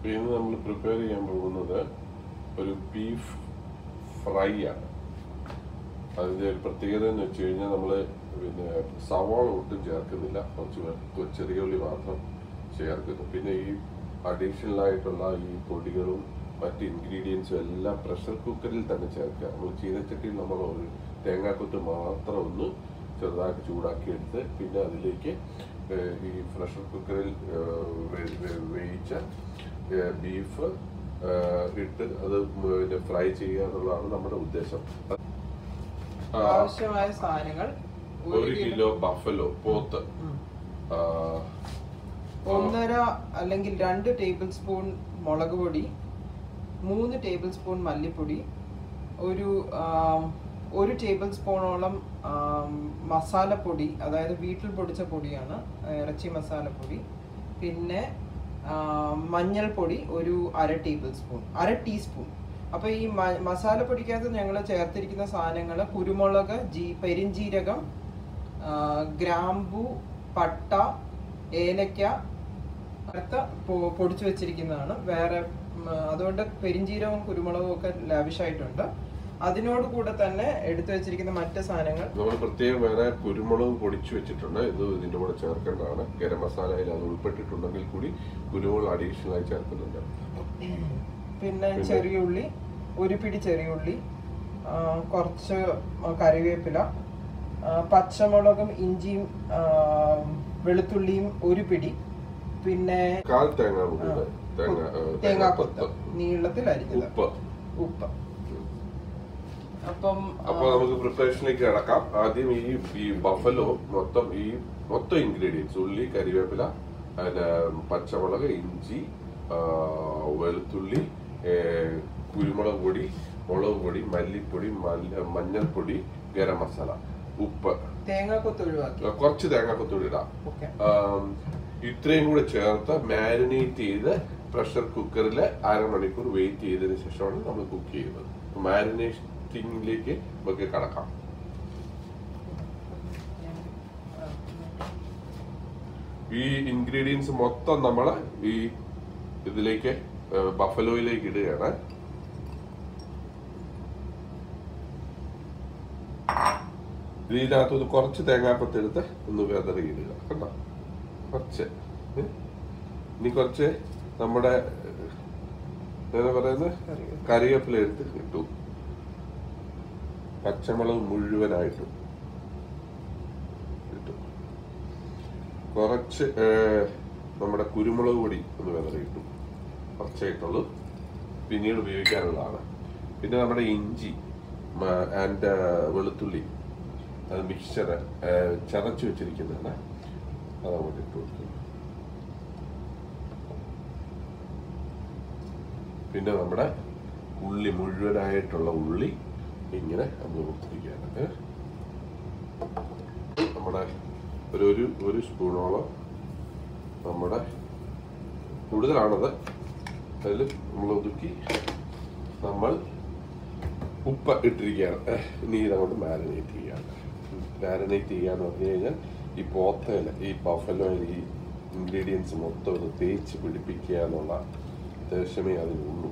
അപ്പോൾ ഇന്ന് നമ്മൾ പ്രിപ്പയർ ചെയ്യാൻ പോകുന്നത് ഒരു ബീഫ് ഫ്രൈ ആണ് അതിൻ്റെ ഒരു പ്രത്യേകത എന്ന് വെച്ച് കഴിഞ്ഞാൽ നമ്മൾ പിന്നെ സവാള ഒട്ടും ചേർക്കുന്നില്ല കുറച്ച് വെ- ചെറിയ ഉള്ളി മാത്രം ചേർക്കുന്നു പിന്നെ ഈ അഡീഷണൽ ആയിട്ടുള്ള ഈ പൊടികളും മറ്റ് ഇൻഗ്രീഡിയൻസും എല്ലാം പ്രഷർ കുക്കറിൽ തന്നെ ചേർക്കുക നമ്മൾ ചീനച്ചട്ടിയിൽ നമ്മൾ ഒരു തേങ്ങാക്കൊത്ത് മാത്രം ഒന്ന് ചെറുതായിട്ട് ചൂടാക്കി എടുത്ത് പിന്നെ അതിലേക്ക് ഏഹ്, ഈ പ്രഷർ കുക്കറിൽ ഏഹ്, വേ- വേ- വേവിച്ച ഏഹ്, ബീഫ് ഏഹ്, ഇട്ട് അത് പിന്നെ ഫ്രൈ ചെയ്യുക എന്നുള്ളതാണ് നമ്മുടെ ഉദ്ദേശം ആ, ആവശ്യമായ സാധനങ്ങൾ ഒരു കിലോ ബഫലോ പോത്ത് ഉം. ആ, ഒന്നര അല്ലെങ്കിൽ രണ്ട് ടേബിൾ സ്പൂൺ മുളക് പൊടി മൂന്ന് ടേബിൾ സ്പൂൺ മല്ലിപ്പൊടി ഒരു ആം, ഒരു ടേബിൾ സ്പൂണോളം ആം, മസാലപ്പൊടി അതായത് വീട്ടിൽ പൊടിച്ച പൊടിയാണ് ഇറച്ചി മസാലപ്പൊടി പിന്നെ ആം, മഞ്ഞൾപ്പൊടി ഒരു അര ടേബിൾ സ്പൂൺ അര ടീസ്പൂൺ അപ്പോൾ ഈ മ- മസാലപ്പൊടിക്കകത്ത് ഞങ്ങൾ ചേർത്തിരിക്കുന്ന സാധനങ്ങൾ കുരുമുളക് ജീ പെരിഞ്ജീരകം ആ, ഗ്രാമ്പു പട്ട ഏലക്ക അടുത്ത പൊ- പൊടിച്ചു വെച്ചിരിക്കുന്നതാണ് വേറെ ഉം, അതുകൊണ്ട് പെരിഞ്ജീരകവും കുരുമുളകും ഒക്കെ ലാവിഷായിട്ടുണ്ട് അതിനോട് കൂടെ തന്നെ എടുത്തു വെച്ചിരിക്കുന്ന മറ്റ് സാധനങ്ങൾ നമ്മൾ പ്രത്യേകം വേറെ കുരുമുളക് പൊടിച്ചു വെച്ചിട്ടുണ്ട് ഇത് ഇതിന്റെ കൂടെ ചേർക്കേണ്ടതാണ് ഗരം മസാലയിൽ അത് ഉൾപ്പെട്ടിട്ടുണ്ടെങ്കിൽ കൂടി കുരുമുളക് അഡീഷണൽ ആയി ചേർക്കുന്നുണ്ട് പിന്നെ പിന്നെ? ചെറിയ ഉള്ളി ഒരു പിടി ചെറിയ ഉള്ളി ആ, കുറച്ച് കറിവേപ്പില ആ, പച്ചമുളകും ഇഞ്ചിയും ആ, വെളുത്തുള്ളിയും ഒരു പിടി പിന്നെ കാൽ തേങ്ങ മുഴുവൻ ആ, തേങ്ങ ആ, തേങ്ങാക്കൊത്ത് നീളത്തിൽ അരിഞ്ഞത് ഉപ്പ് ഉപ്പ് അപ്പം ആ, അപ്പൊ നമുക്ക് പ്രിപ്പറേഷനിലേക്ക് കിടക്കാം ആദ്യം ഈ ഈ ബഫലോ മൊത്തം ഈ മൊത്തം ഇൻഗ്രീഡിയൻസ് ഉള്ളി കരിവേപ്പില പിന്നെ പച്ചമുളക് ഇഞ്ചി ആ, വെളുത്തുള്ളി ഏ, കുരുമുളക് പൊടി മുളക് പൊടി മല്ലിപ്പൊടി മല്ല- മഞ്ഞൾപ്പൊടി ഗരം മസാല ഉപ്പ് തേങ്ങാക്കൊത്ത് ഒഴിവാക്കി കുറച്ച് തേങ്ങാക്കൊത്തൂടി ഇടാം ഓക്കെ ആം, ഇത്രയും കൂടെ ചേർത്ത് മാരിനേറ്റ് ചെയ്ത് പ്രഷർ കുക്കറിൽ അരമണിക്കൂർ വെയിറ്റ് ചെയ്തതിന് ശേഷമാണ് നമ്മൾ കുക്ക് ചെയ്യുന്നത് മാരിനേറ്റിംഗിലേക്ക് നമുക്ക് കടക്കാം ഈ ഇൻഗ്രീഡിയൻസ് മൊത്തം നമ്മൾ ഈ ഇതിലേക്ക് ബഫലോയിലേക്ക് ഇടുകയാണ് ഇതിനകത്തുനിന്ന് കുറച്ച് തേങ്ങാപ്പത്തെടുത്ത് ഒന്ന് വെതറി ഇടുക കണ്ടോ കുറച്ച് ഉം. ഇനി കുറച്ച് നമ്മുടെ എന്താ പറയുന്നത് കറിവേപ്പില എടുത്ത് ഇട്ടു പച്ചമുളക് മുഴുവനായിട്ടും ഇട്ടു കുറച്ച് ഏഹ്, നമ്മുടെ കുരുമുളക് പൊടി ഒന്ന് വെതറി ഇട്ടു കുറച്ചായിട്ടുള്ളൂ പിന്നീട് ഉപയോഗിക്കാനുള്ളതാണ് പിന്നെ നമ്മുടെ ഇഞ്ചി ആൻഡ് വെളുത്തുള്ളി അത് മിക്സ്ചർ ചതച്ച് വെച്ചിരിക്കുന്നതാണ് അത് അങ്ങോട്ട് ഇട്ട് കൊടുക്കുന്നു പിന്നെ നമ്മുടെ ഉള്ളി മുഴുവനായിട്ടുള്ള ഉള്ളി ഇങ്ങനെ നമ്മൾ കൊടുത്തിരിക്കുകയാണ് ഏ? നമ്മുടെ ഒരു ഒരു ഒരു സ്പൂണോളം നമ്മുടെ കൂടുതലാണത് അതിൽ നമ്മൾ ഒതുക്കി നമ്മൾ ഉപ്പ് ഇട്ടിരിക്കുകയാണ് ഏ, ഇനി ഇതങ്ങോട്ട് മാരിനേറ്റ് ചെയ്യാണ് മാരിനേറ്റ് ചെയ്യാന്ന് പറഞ്ഞു കഴിഞ്ഞാൽ ഈ പോത്തയിൽ ഈ ബഫലോയിൽ ഈ ഇൻഗ്രീഡിയൻസ് മൊത്തം ഒന്ന് തേച്ച് പിടിപ്പിക്കുക എന്നുള്ള ഉദ്ദേശമേ അതിനുള്ളൂ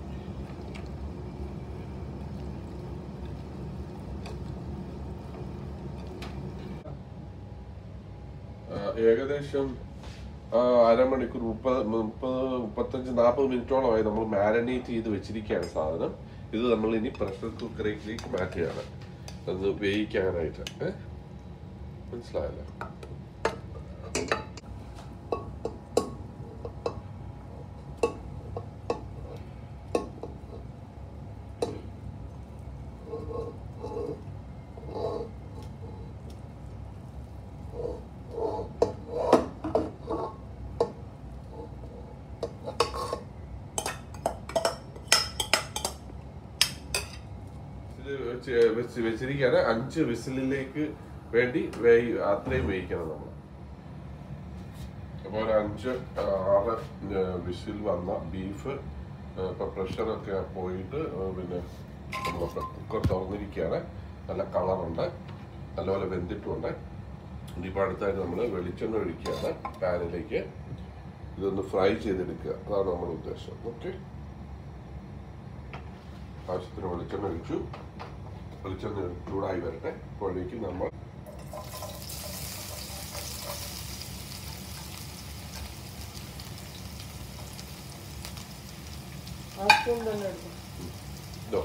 ആ, ഏകദേശം ആ, അരമണിക്കൂർ മുപ്പത് മുപ്പത് മുപ്പത്തഞ്ച് നാൽപ്പത് മിനിറ്റോളമായി നമ്മൾ മാരിനേറ്റ് ചെയ്ത് വെച്ചിരിക്കുകയാണ് സാധനം ഇത് നമ്മൾ ഇനി പ്രഷർ കുക്കറിലേക്ക് മാറ്റുകയാണ് അത് വേവിക്കാനായിട്ട് ഏ? മനസ്സിലായല്ലോ ഇത് വെച്ച് വെച്ച് വെച്ചിരിക്കുകയാണ് അഞ്ച് വിസിലിലേക്ക് വേണ്ടി വേയി അത്രയും വേവിക്കണം നമ്മൾ അപ്പോൾ ഒരു അഞ്ച് ആറ് വിസിൽ വന്ന ബീഫ് ഇപ്പൊ പ്രഷറൊക്കെ പോയിട്ട് ആ, പിന്നെ നമ്മൾ കുക്കർ തുറന്നിരിക്കുകയാണ് നല്ല കളറുണ്ട് നല്ലപോലെ വെന്തിട്ടുമുണ്ട് ഇനിയിപ്പോൾ അടുത്തായിട്ട് നമ്മൾ വെളിച്ചെണ്ണ ഒഴിക്കുകയാണ് പാനിലേക്ക് ഇതൊന്ന് ഫ്രൈ ചെയ്തെടുക്കുക അതാണ് നമ്മുടെ ഉദ്ദേശം ഓക്കെ ആവശ്യത്തിന് വെളിച്ചെണ്ണ ഒഴിച്ചു വെളിച്ചെണ്ണ ചൂടായി വരട്ടെ അപ്പോഴേക്കും നമ്മൾ ആ സ്പൂൺ തന്നെ എടുക്കും ഇതോ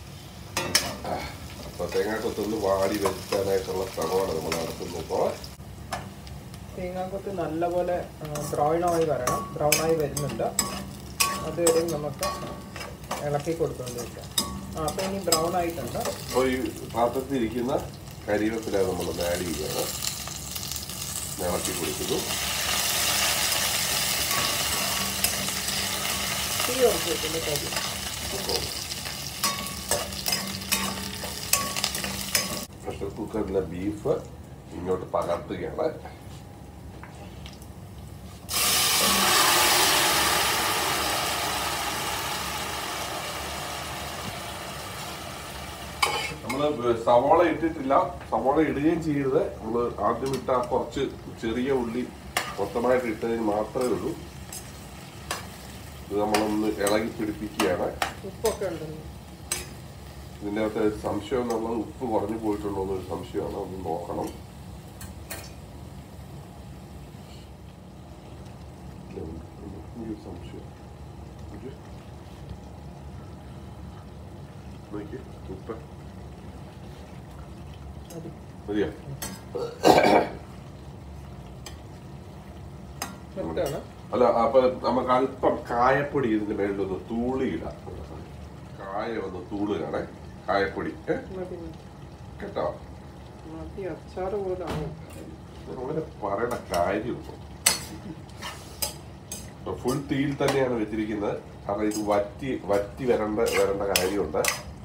അപ്പൊ തേങ്ങാക്കൊത്തൊന്ന് വാടി വെക്കാനായിട്ടുള്ള ശ്രമമാണ് നമ്മൾ നടത്തുന്നത് ഇപ്പോൾ തേങ്ങാക്കൊത്ത് നല്ലപോലെ ബ്രൗൺ ആയി വരണം ബ്രൗൺ ആയി വരുന്നുണ്ട് അതുവരെ നമുക്ക് ഇളക്കി കൊടുത്തുകൊണ്ടിരിക്കാം ആ അപ്പം ഇനി ബ്രൗൺ ആയിട്ടുണ്ട് അപ്പോൾ ഈ പാത്രത്തിൽ ഇരിക്കുന്ന കരിവേപ്പില നമ്മളൊന്ന് ആഡ് ചെയ്യുകയാണ് ഇളക്കി കൊടുക്കുന്നു തീ ഉറച്ചു വെക്കുന്ന കാര്യം അപ്പോൾ പ്രഷർ കുക്കറിലെ ബീഫ് ഇങ്ങോട്ട് പകർത്തുകയാണ് നമ്മള് സവാള ഇട്ടിട്ടില്ല സവാള ഇടുകയും ചെയ്യരുത് നമ്മള് ആദ്യം ഇട്ട ആ കുറച്ച് ചെറിയ ഉള്ളി മൊത്തമായിട്ട് ഇട്ടതിന് മാത്രമേ ഉള്ളൂ ഇത് നമ്മളൊന്ന് ഇളകി പിടിപ്പിക്കുകയാണ് ഉപ്പൊക്കെ ഉണ്ടെന്ന് ഇതിൻ്റെ അകത്ത് സംശയം നമ്മൾ ഉപ്പ് കുറഞ്ഞു പോയിട്ടുണ്ടോ എന്നൊരു സംശയമാണ് ഒന്ന് നോക്കണം ഇല്ല, ഉണ്ട്. ഉണ്ട്. എനിക്കൊരു സംശയം നോക്കിയേ. നോക്കിയേ, ഉപ്പ് മതി മതിയോ നിർത്തുകയാണ് അല്ല അപ്പൊ നമുക്ക് അല്പം കായപ്പൊടി ഇതിന്റെ മേളിലൊന്ന് തൂളിയിടാം കായ ഒന്ന് തൂളുകയാണെ കായപ്പൊടി ഏ മതി മതി കേട്ടോ മതി അച്ചാറ് പോലെ ആവും അങ്ങനെ പറയണ കാര്യം ഫുൾ തീയിൽ തന്നെയാണ് വെച്ചിരിക്കുന്നത് കാരണം ഇത് വറ്റി വറ്റി വരേണ്ട വരേണ്ട കാര്യമുണ്ട്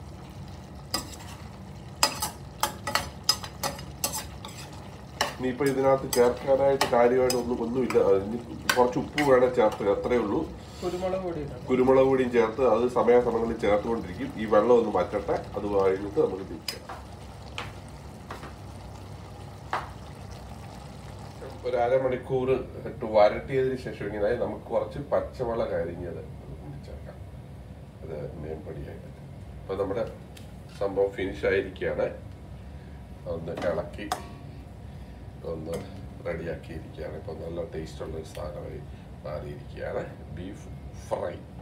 ഇനിയിപ്പോ ഇതിനകത്ത് ചേർക്കാനായിട്ട് കാര്യമായിട്ട് ഒന്നും ഒന്നുമില്ല ഇനി കുറച്ച് ഉപ്പ് വേണേൽ ചേർത്ത് അത്രേ ഉള്ളൂ കുരുമുളക് പൊടി ഇടണം കുരുമുളക് പൊടിയും ചേർത്ത് അത് സമയാസമയങ്ങളിൽ ചേർത്തുകൊണ്ടിരിക്കും ഈ വെള്ളം ഒന്ന് വറ്റട്ടെ അത് കഴിഞ്ഞിട്ട് നമുക്ക് തിരിക്കാം ഒരു അരമണിക്കൂർ ഇട്ട് വരട്ടിയതിന് ശേഷം ഇങ്ങനെ നമുക്ക് കുറച്ച് പച്ചമുളക് അരിഞ്ഞത് കൂടി ചേർക്കാം അത് മേമ്പടിയായിട്ട് അപ്പൊ നമ്മുടെ സംഭവം ഫിനിഷ് ആയിരിക്കുകയാണ് ഒന്ന് ഇളക്കി ഒന്ന് റെഡിയാക്കിയിരിക്കുകയാണ് ഇപ്പൊ നല്ല ടേസ്റ്റ് ഉള്ള ഒരു സാധനമായി മാറിയിരിക്കുകയാണ് ബീഫ് ഫ്രൈ